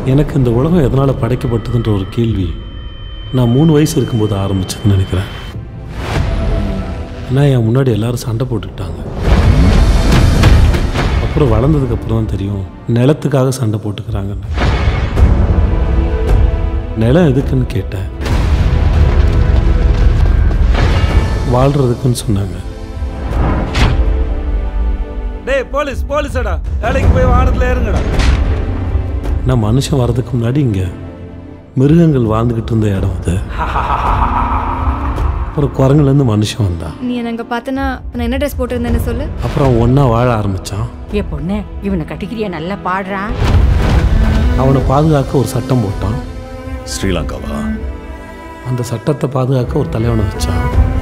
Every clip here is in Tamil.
எனக்கு இந்த உலகம் எதனால் படைக்கப்பட்டதுன்ற ஒரு கேள்வி நான் மூணு வயசு இருக்கும்போது ஆரம்பிச்சதுன்னு நினைக்கிறேன் ஏன்னா என் முன்னாடி எல்லாரும் சண்டை போட்டுக்கிட்டாங்க அப்புறம் வளர்ந்ததுக்கு அப்புறம் தான் தெரியும் நிலத்துக்காக சண்டை போட்டுக்கிறாங்கன்னு நிலம் எதுக்குன்னு கேட்டேன் வாழ்கிறதுக்குன்னு சொன்னாங்க டேய் போலீஸ் போலீஸடா வேலைக்கு போய் வானத்துல ஏறுங்கடா நான் மனுஷன் வர்றதுக்கு முன்னாடி இங்கே மிருகங்கள் வாழ்ந்துக்கிட்டு இருந்த இடம் அது அப்புறம் குரங்குலேருந்து மனுஷன் வந்தான் நீ என்ன அங்கே பார்த்தனா நான் என்ன ட்ரெஸ் போட்டிருந்தேன்னு சொல்லு அப்புறம் ஒன்றா வாழ ஆரம்பித்தான் ஏ பொண்ணு இவனை கட்டிக்கிறியா நல்லா பாடுறான் அவனை பாதுகாக்க ஒரு சட்டம் போட்டான் ஸ்ரீலங்காவா அந்த சட்டத்தை பாதுகாக்க ஒரு தலைவனை வச்சான்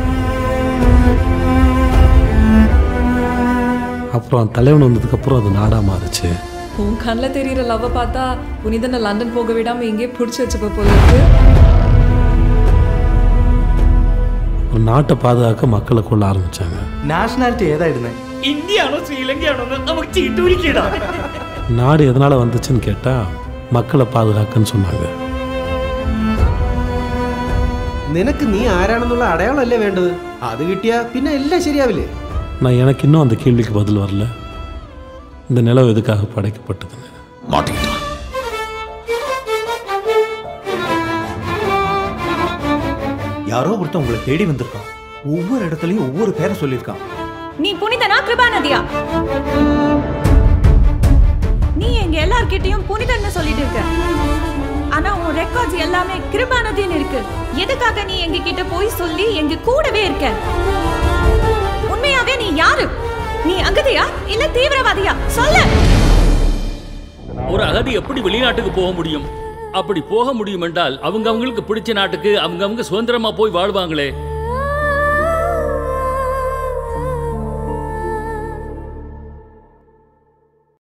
அப்புறம் அந்த தலைவன் வந்ததுக்கப்புறம் அது நாடாக மாறுச்சு உன் கண்ணில் தெரியிற லவ்வை பார்த்தா புனிதனை லண்டன் போக விடாம இங்கே பிடிச்சி வச்சுப்ப போல இருக்கு ஒரு நாட்டை பாதுகாக்க மக்களை கொள்ள ஆரம்பித்தாங்க നാഷണാലിറ്റി ഏതായിരുന്നേ ഇന്ത്യയാണോ ശ്രീലങ്കയാണോ എന്ന് നമുക്ക് ചീട്ടുപിടിക്കടാ நாடு எதனால் வந்துச்சுன்னு கேட்டால் மக்களை பாதுகாக்கன்னு சொன்னாங்க നിനക്ക് നീ ആരാണെന്നുള്ള അടയാളമല്ലേ വേണ്ടത് അത് കിട്ടിയാ പിന്നെ എല്ലാം ശരിയാവില്ലേ நான் எனக்கு இன்னும் அந்த கேள்விக்கு பதில் வரல இந்த நிலம் எதுக்காக படைக்கப்பட்டதுன்னு மாட்டிக்கிட்டான் யாரோ ஒருத்தன் உங்களை தேடி வந்திருக்கான் ஒவ்வொரு இடத்துலயும் ஒவ்வொரு பேரை சொல்லியிருக்கான் நீ புனிதனா கிருபாநதியா நீ எங்க எல்லார்கிட்டயும் புனிதன்னு சொல்லிட்டு இருக்க ஆனா உன் ரெக்கார்ட்ஸ் எல்லாமே கிருபாநதின்னு இருக்கு எதுக்காக நீ எங்க கிட்ட போய் சொல்லி எங்க கூடவே இருக்க உண்மையாவே நீ யாரு நீ அகதியா இல்ல தீவிரவாதியா சொல்ல ஒரு அகதி எப்படி வெளிநாட்டுக்கு போக முடியும் அப்படி போக முடியும் என்றால் அவங்க அவங்களுக்கு பிடிச்ச நாட்டுக்கு அவங்க அவங்க சுதந்திரமா போய் வாழ்வாங்களே